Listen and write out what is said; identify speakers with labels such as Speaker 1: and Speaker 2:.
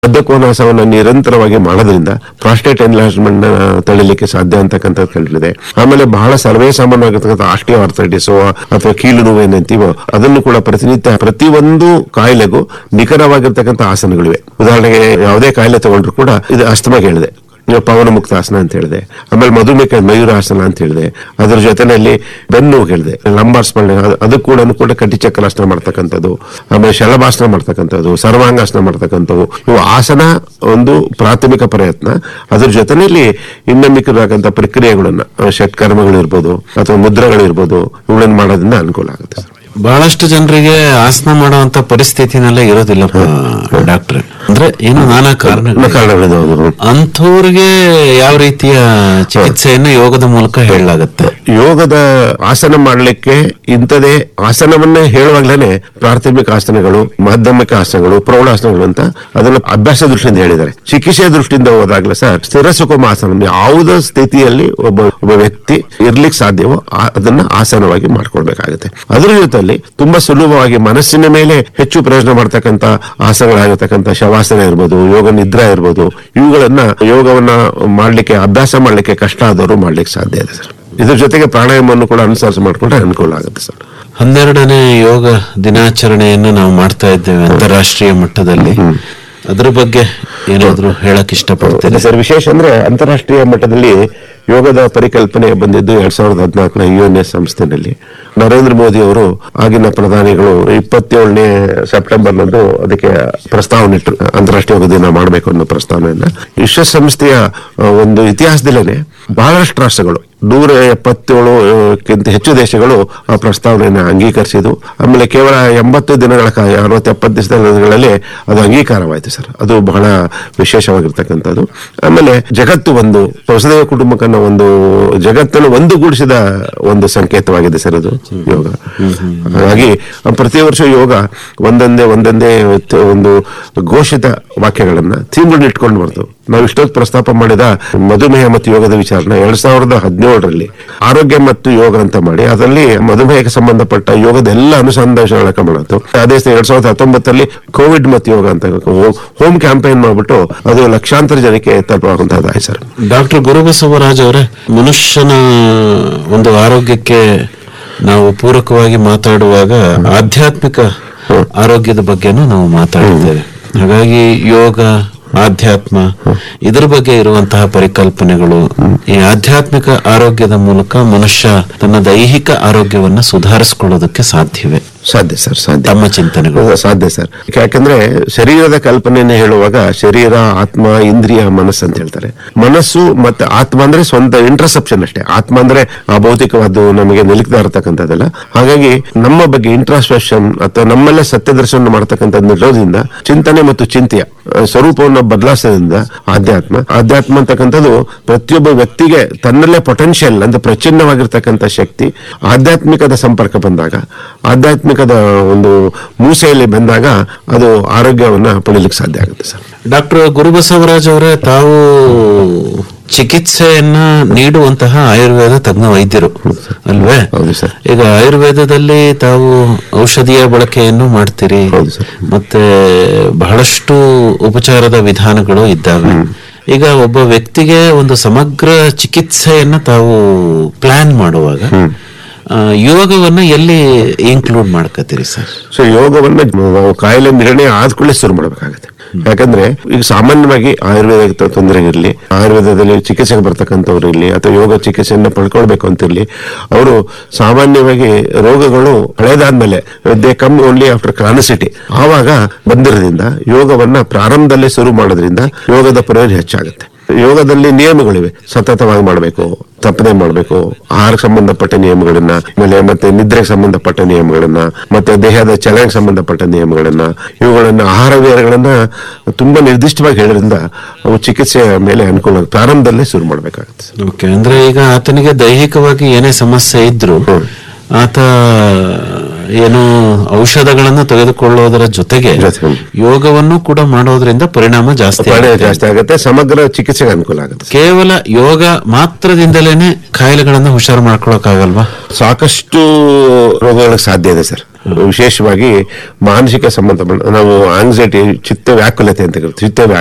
Speaker 1: ಬದ್ಧಕೋನಾಸವನ್ನು ನಿರಂತರವಾಗಿ ಮಾಡೋದ್ರಿಂದ prostate enlargement ತಳಿಲಿಕ್ಕೆ ಸಾಧ್ಯ ಅಂತಕ್ಕಂಥದ್ದು ಕಂಡಿದೆ ಆಮೇಲೆ ಬಹಳ ಸರ್ವೇ ಸಾಮಾನ್ಯವಾಗಿರ್ತಕ್ಕಂಥ ಆಸ್ಟಿಯೋ ಆರ್ಥೈಟಿಸ್ ಅಥವಾ ಕೀಲು ನೋವು ಏನಂತೀವೋ ಅದನ್ನು ಕೂಡ ಪ್ರತಿನಿತ್ಯ ಪ್ರತಿಯೊಂದು ಕಾಯಿಲೆಗೂ ನಿಖರವಾಗಿರ್ತಕ್ಕಂಥ ಆಸನಗಳಿವೆ ಉದಾಹರಣೆಗೆ ಯಾವುದೇ ಕಾಯಿಲೆ ತಗೊಂಡ್ರು ಕೂಡ ಇದು ಅಸ್ತಮಗೆ ಹೇಳಿದೆ ಇವಾಗ ಪವನ ಮುಕ್ತ ಆಸನ ಅಂತ ಹೇಳಿದೆ ಆಮೇಲೆ ಮಧುಮೇಹ ಮಯೂರಾಸನ ಅಂತ ಹೇಳಿದೆ ಅದ್ರ ಜೊತೆನಲ್ಲಿ ಬೆನ್ನು ಹೇಳಿದೆ ಲಂಬಾರ್ ಸ್ಮರಣೆ ಅದು- ಅದು ಕೂಡ ಕೂಡ ಕಟಿಚಕ್ರಾಸನ ಮಾಡ್ತಕ್ಕಂಥದ್ದು ಆಮೇಲೆ ಶಲಭಾಸನ ಮಾಡ್ತಕ್ಕಂಥದ್ದು ಸರ್ವಾಂಗಾಸನ ಮಾಡ್ತಕ್ಕಂಥವು ಇವು ಆಸನ ಒಂದು ಪ್ರಾಥಮಿಕ ಪ್ರಯತ್ನ ಅದ್ರ ಜೊತೆನಲ್ಲಿ ಇನ್ನು ಮಿಕ್ಕಿರತಕ್ಕಂಥ ಪ್ರಕ್ರಿಯೆಗಳನ್ನ ಅಹ್, ಷಟ್ಕರ್ಮಗಳಿರ್ಬೋದು ಅಥವಾ ಮುದ್ರೆಗಳಿರ್ಬೋದು ಇವುಗಳನ್ನು ಮಾಡೋದ್ರಿಂದ ಅನುಕೂಲ ಆಗುತ್ತೆ ಸರ್
Speaker 2: ಬಹಳಷ್ಟು ಜನರಿಗೆ ಆಸನ ಮಾಡುವಂತ ಪರಿಸ್ಥಿತಿನೆಲ್ಲ ಇರೋದಿಲ್ಲಪ್ಪ ಡಾಕ್ಟ್ರೆ ಅಂದ್ರೆ ಏನು ನಾನಾ ಕಾರಣ
Speaker 1: ಕಾರಣಗಳಿದೆ ಹೌದು.
Speaker 2: ಅಂಥವ್ರಿಗೆ ಯಾವ ರೀತಿಯ ಚಿಕಿತ್ಸೆಯನ್ನು ಯೋಗದ ಮೂಲಕ ಹೇಳಲಾಗತ್ತೆ
Speaker 1: ಯೋಗದ ಆಸನ ಮಾಡಲಿಕ್ಕೆ ಇಂಥದೇ ಆಸನವನ್ನೇ ಹೇಳುವಾಗ್ಲೇನೆ ಪ್ರಾಥಮಿಕ ಆಸನಗಳು ಮಾಧ್ಯಮಿಕ ಆಸನಗಳು ಪ್ರೌಢಾಸನಗಳು ಅಂತ ಅದನ್ನ ಅಭ್ಯಾಸ ದೃಷ್ಟಿಯಿಂದ ಹೇಳಿದ್ದಾರೆ ಚಿಕಿತ್ಸೆ ದೃಷ್ಟಿಯಿಂದ ಹೋದಾಗ್ಲೇ ಸರ್ ಸ್ಥಿರ ಸುಖಮ ಆಸನ ಯಾವುದೇ ಸ್ಥಿತಿಯಲ್ಲಿ ಒಬ್ಬ ಒಬ್ಬ ವ್ಯಕ್ತಿ ಇರ್ಲಿಕ್ಕೆ ಸಾಧ್ಯವೋ ಆ- ಅದನ್ನ ಆಸನವಾಗಿ ಮಾಡ್ಕೊಳ್ಬೇಕಾಗುತ್ತೆ ಅದ್ರ ಜೊತೆಲಿ ತುಂಬಾ ಸುಲಭವಾಗಿ ಮನಸ್ಸಿನ ಮೇಲೆ ಹೆಚ್ಚು ಪ್ರಯೋಜನ ಮಾಡ್ತಕ್ಕಂಥ ಆಸನಗಳಾಗಿರ್ತಕ್ಕಂಥ ಶವಾಸನ ಇರ್ಬೋದು ಯೋಗ ನಿದ್ರಾ ಇರ್ಬೋದು ಇವುಗಳನ್ನ ಯೋಗವನ್ನ ಮಾಡ್ಲಿಕ್ಕೆ ಅಭ್ಯಾಸ ಮಾಡ್ಲಿಕ್ಕೆ ಕಷ್ಟ ಆದವರು ಮಾಡ್ಲಿಕ್ಕೆ ಸಾಧ್ಯ ಇದೆ ಸರ್ ಇದ್ರ ಜೊತೆಗೆ ಪ್ರಾಣಾಯಾಮವನ್ನು ಕೂಡ ಅನುಸರಿಸಿ ಮಾಡ್ಕೊಂಡ್ರೆ ಅನುಕೂಲ ಆಗುತ್ತೆ ಸರ್
Speaker 2: ಹನ್ನೆರಡನೇ ಯೋಗ ದಿನಾಚರಣೆಯನ್ನು ನಾವು ಮಾಡ್ತಾ ಇದ್ದೇವೆ ಅಂತಾರಾಷ್ಟ್ರೀಯ ಮಟ್ಟದಲ್ಲಿ ಅದ್ರ ಬಗ್ಗೆ ಏನಾದ್ರು ಹೇಳಕ್ ಇಷ್ಟಪಡ್ತೇನೆ
Speaker 1: ಸರ್ ವಿಶೇಷ ಅಂದ್ರೆ ಅಂತಾರಾಷ್ಟ್ರೀಯ ಮಟ್ಟದಲ್ಲಿ ಯೋಗದ ಪರಿಕಲ್ಪನೆ ಬಂದಿದ್ದು ಎರಡ್ ಸಾವಿರದ ಹದಿನಾಲ್ಕನ ಯು ಎನ್ ಎಸ್ ಸಂಸ್ಥೆನಲ್ಲಿ ನರೇಂದ್ರ ಮೋದಿ ಅವರು ಆಗಿನ ಪ್ರಧಾನಿಗಳು ಇಪ್ಪತ್ತೇಳನೇ ಸೆಪ್ಟೆಂಬರ್ನಂದು ಅದಕ್ಕೆ ಪ್ರಸ್ತಾವನೆ ಇಟ್ಟರು ಅಂತಾರಾಷ್ಟ್ರೀಯ ಯೋಗ ದಿನ ಮಾಡಬೇಕು ಅನ್ನೋ ಪ್ರಸ್ತಾವನೆಯನ್ನ ವಿಶ್ವಸಂಸ್ಥೆಯ ಆ, ಒಂದು ಇತಿಹಾಸದಲ್ಲೇನೆ ಬಹಳಷ್ಟು ರಾಷ್ಟ್ರಗಳು ನೂರ ಎಪ್ಪತ್ತೇಳು ಆ, ಕ್ಕಿಂತ ಹೆಚ್ಚು ದೇಶಗಳು ಆ ಪ್ರಸ್ತಾವನೆಯನ್ನು ಅಂಗೀಕರಿಸಿದ್ದು ಆಮೇಲೆ ಕೇವಲ ಎಂಬತ್ತು ದಿನಗಳ ಕಾಲ ಅರವತ್ತು ಎಪ್ಪತ್ತು ದಿವಸಗಳಲ್ಲಿ ಅದು ಅಂಗೀಕಾರವಾಯಿತು ಸರ್ ಅದು ಬಹಳ ವಿಶೇಷವಾಗಿರ್ತಕ್ಕಂಥದ್ದು ಆಮೇಲೆ ಜಗತ್ತು ಒಂದು ವಸುದೇವ ಕುಟುಂಬಕ್ಕನ್ನ ಒಂದು ಜಗತ್ತನ್ನು ಒಂದುಗೂಡಿಸಿದ ಒಂದು ಸಂಕೇತವಾಗಿದೆ ಸರ್ ಅದು ಯೋಗ ಹಾಗಾಗಿ ಪ್ರತಿ ವರ್ಷ ಯೋಗ ಒಂದೊಂದೇ ಒಂದೊಂದೇ ತ- ಒಂದು ಘೋಷಿತ ವಾಕ್ಯಗಳನ್ನ ಥೀಮ್ಗಳನ್ನ ಇಟ್ಕೊಂಡು ಬರ್ತು ನಾವು ಇಷ್ಟೊತ್ತು ಪ್ರಸ್ತಾಪ ಮಾಡಿದ ಮಧುಮೇಹ ಮತ್ತು ಯೋಗದ ವಿಚಾರನ ಎರಡ್ ಸಾವಿರದ ಹದಿನೇಳರಲ್ಲಿ ಆರೋಗ್ಯ ಮತ್ತು ಯೋಗ ಅಂತ ಮಾಡಿ ಅದರಲ್ಲಿ ಮಧುಮೇಹಕ್ಕೆ ಸಂಬಂಧಪಟ್ಟ ಯೋಗದ ಎಲ್ಲ ಅನುಸಂಧಾನಗಳ ಮಾಡಿತು ಅದೇ ಸ- ಎರಡ್ ಸಾವಿರದ ಹತ್ತೊಂಬತ್ತರಲ್ಲಿ ಕೋವಿಡ್ ಮತ್ತು ಯೋಗ ಅಂತ ಹೋಮ್ ಕ್ಯಾಂಪೇನ್ ಮಾಡ್ಬಿಟ್ಟು ಅದು ಲಕ್ಷಾಂತರ ಜನಕ್ಕೆ ತಲುಪುವಂತಹದ್ದಾಯ್ತು ಸರ್
Speaker 2: ಡಾಕ್ಟರ್ ಗುರುಬಸವರಾಜ್ ಅವರೇ ಮನುಷ್ಯನ ಒಂದು ಆರೋಗ್ಯಕ್ಕೆ ನಾವು ಪೂರಕವಾಗಿ ಮಾತಾಡುವಾಗ ಆಧ್ಯಾತ್ಮಿಕ ಆರೋಗ್ಯದ ಬಗ್ಗೆನೂ ನಾವು ಮಾತಾಡಿದ್ದೇವೆ ಹಾಗಾಗಿ ಯೋಗ ಆಧ್ಯಾತ್ಮ ಇದರ ಬಗ್ಗೆ ಇರುವಂತಹ ಪರಿಕಲ್ಪನೆಗಳು ಈ ಆಧ್ಯಾತ್ಮಿಕ ಆರೋಗ್ಯದ ಮೂಲಕ ಮನುಷ್ಯ ತನ್ನ ದೈಹಿಕ ಆರೋಗ್ಯವನ್ನ ಸುಧಾರಿಸಿಕೊಳ್ಳೋದಕ್ಕೆ ಸಾಧ್ಯವೇ
Speaker 1: ಸಾಧ್ಯ ಸರ್ ಸಾಧ್ಯ
Speaker 2: ತಮ್ಮ ಚಿಂತನೆಗಳು
Speaker 1: ಹೌದು, ಸಾಧ್ಯ ಸರ್ ಯಾಕಂದ್ರೆ ಶರೀರದ ಕಲ್ಪನೆಯನ್ನು ಹೇಳುವಾಗ ಶರೀರ ಆತ್ಮ ಇಂದ್ರಿಯ ಮನಸ್ಸು ಅಂತ ಹೇಳ್ತಾರೆ ಮನಸ್ಸು ಮತ್ತೆ ಆತ್ಮ ಅಂದ್ರೆ ಸ್ವಂತ ಇಂಟ್ರಸೆಪ್ಷನ್ ಅಷ್ಟೇ ಆತ್ಮ ಅಂದ್ರೆ ಆ ಭೌತಿಕವಾದ್ದು ನಮಗೆ ನಿಲುಕ್ತಾ ಇರತಕ್ಕಂಥದ್ದಲ್ಲ ಹಾಗಾಗಿ ನಮ್ಮ ಬಗ್ಗೆ ಇಂಟ್ರಾಸ್ಪೆಷನ್ ಅಥವಾ ನಮ್ಮೆಲ್ಲ ಸತ್ಯ ದರ್ಶನ ಮಾಡ್ತಕ್ಕಂಥದ್ದು ಇರೋದ್ರಿಂದ ಚಿಂತನೆ ಮತ್ತು ಚಿಂತೆಯ ಆ, ಸ್ವರೂಪವನ್ನು ಬದಲಾಯಿಸೋದ್ರಿಂದ ಆಧ್ಯಾತ್ಮ ಆಧ್ಯಾತ್ಮ ಅಂತಕ್ಕಂಥದ್ದು ಪ್ರತಿಯೊಬ್ಬ ವ್ಯಕ್ತಿಗೆ ತನ್ನಲ್ಲೇ ಪೊಟೆನ್ಷಿಯಲ್ ಅಂದ್ರೆ ಪ್ರಚಿನ್ನವಾಗಿರ್ತಕ್ಕಂಥ ಶಕ್ತಿ ಆಧ್ಯಾತ್ಮಿಕದ ಸಂಪರ್ಕ ಬಂದಾಗ ಆಧ್ಯಾತ್ಮಿಕದ ಒಂದು ಮೂಸೆಯಲ್ಲಿ ಬಂದಾಗ ಅದು ಆರೋಗ್ಯವನ್ನ ಪಡೀಲಿಕ್ಕೆ ಸಾಧ್ಯ ಆಗುತ್ತೆ ಸರ್
Speaker 2: ಡಾಕ್ಟರ್ ಗುರುಬಸವರಾಜ್ ಅವರೇ ತಾವು ಚಿಕಿತ್ಸೆಯನ್ನ ನೀಡುವಂತಹ ಆಯುರ್ವೇದ ತಜ್ಞ ವೈದ್ಯರು ಅಲ್ವೇ
Speaker 1: ಹೌದು ಸರ್
Speaker 2: ಈಗ ಆಯುರ್ವೇದದಲ್ಲಿ ತಾವು ಔಷಧಿಯ ಬಳಕೆಯನ್ನು ಮಾಡ್ತೀರಿ
Speaker 1: ಹೌದು ಸರ್.
Speaker 2: ಮತ್ತೆ ಬಹಳಷ್ಟು ಉಪಚಾರದ ವಿಧಾನಗಳು ಇದ್ದಾವೆ ಈಗ ಒಬ್ಬ ವ್ಯಕ್ತಿಗೆ ಒಂದು ಸಮಗ್ರ ಚಿಕಿತ್ಸೆಯನ್ನ ತಾವು ಪ್ಲಾನ್ ಮಾಡುವಾಗ ಆ, ಯೋಗವನ್ನ ಎಲ್ಲಿ ಇನ್ಕ್ಲೂಡ್ ಮಾಡ್ಕತ್ತೀರಿ ಸರ್
Speaker 1: ಸೊ ಯೋಗವನ್ನ ನಾವು ಕಾಯಿಲೆ ನಿರ್ಣಯ ಆದ್ಕೊಳ್ಳಿ ಶುರು ಮಾಡಬೇಕಾಗುತ್ತೆ ಯಾಕಂದ್ರೆ ಈಗ ಸಾಮಾನ್ಯವಾಗಿ ಆಯುರ್ವೇದ ತೊಂದರೆ ಇರಲಿ ಆಯುರ್ವೇದದಲ್ಲಿ ಚಿಕಿತ್ಸೆಗೆ ಬರ್ತಕ್ಕಂಥವ್ರು ಇರಲಿ ಅಥವಾ ಯೋಗ ಚಿಕಿತ್ಸೆಯನ್ನ ಪಡ್ಕೊಳ್ಬೇಕು ಅಂತ ಇರಲಿ ಅವರು ಸಾಮಾನ್ಯವಾಗಿ ರೋಗಗಳು ಹಳೇದಾದ್ಮೇಲೆ they come only after chronicity ಆವಾಗ ಬಂದಿರೋದ್ರಿಂದ ಯೋಗವನ್ನ ಪ್ರಾರಂಭದಲ್ಲೇ ಶುರು ಮಾಡೋದ್ರಿಂದ ಯೋಗದ ಪ್ರಯೋಜನ ಹೆಚ್ಚಾಗುತ್ತೆ ಯೋಗದಲ್ಲಿ ನಿಯಮಗಳಿವೆ ಸತತವಾಗಿ ಮಾಡಬೇಕು ತಪ್ಪದೆ ಮಾಡಬೇಕು ಆಹಾರಕ್ಕೆ ಸಂಬಂಧಪಟ್ಟ ನಿಯಮಗಳನ್ನ ಆಮೇಲೆ ಮತ್ತೆ ನಿದ್ರೆಗೆ ಸಂಬಂಧಪಟ್ಟ ನಿಯಮಗಳನ್ನ ಮತ್ತೆ ದೇಹದ ಚಲನೆಗೆ ಸಂಬಂಧಪಟ್ಟ ನಿಯಮಗಳನ್ನ ಇವುಗಳನ್ನ ಆಹಾರ ವಿಹಾರಗಳನ್ನ ತುಂಬಾ ನಿರ್ದಿಷ್ಟವಾಗಿ ಹೇಳೋದ್ರಿಂದ ಅವು ಚಿಕಿತ್ಸೆಯ ಮೇಲೆ ಅನುಕೂಲ ಪ್ರಾರಂಭದಲ್ಲೇ ಶುರು ಮಾಡಬೇಕಾಗುತ್ತೆ
Speaker 2: ಓಕೆ ಅಂದ್ರೆ ಈಗ ಆತನಿಗೆ ದೈಹಿಕವಾಗಿ ಏನೇ ಸಮಸ್ಯೆ ಇದ್ರು ಆತ ಏನು ಔಷಧಗಳನ್ನು ತೆಗೆದುಕೊಳ್ಳೋದರ ಜೊತೆಗೆ
Speaker 1: ಜೊತೆಗೆ.
Speaker 2: ಯೋಗವನ್ನು ಕೂಡ ಮಾಡೋದ್ರಿಂದ ಪರಿಣಾಮ ಜಾಸ್ತಿ
Speaker 1: ಪ್ರಾಣ
Speaker 2: ಆಗುತ್ತೆ.
Speaker 1: ಜಾಸ್ತಿ ಆಗುತ್ತೆ ಸಮಗ್ರ ಚಿಕಿತ್ಸೆಗೆ ಅನುಕೂಲ ಆಗುತ್ತೆ
Speaker 2: ಕೇವಲ ಯೋಗ ಮಾತ್ರದಿಂದಲೇನೆ ಕಾಯಿಲೆಗಳನ್ನ ಹುಷಾರು ಮಾಡ್ಕೊಳಕ್ಕಾಗಲ್ವಾ
Speaker 1: ಸಾಕಷ್ಟು ರೋಗಗಳಿಗೆ ಸಾಧ್ಯ ಇದೆ ಸರ್ ವಿಶೇಷವಾಗಿ ಮಾನಸಿಕ ಸಂಬಂಧ ನಾವು ಆಂಗ್ಸೈಟಿ ಚಿತ್ತ ವ್ಯಾಕುಲತೆ ಅಂತ ಕರಿತೀವಿ ಚಿತ್ತ ವ್ಯಾಕುಲತೆ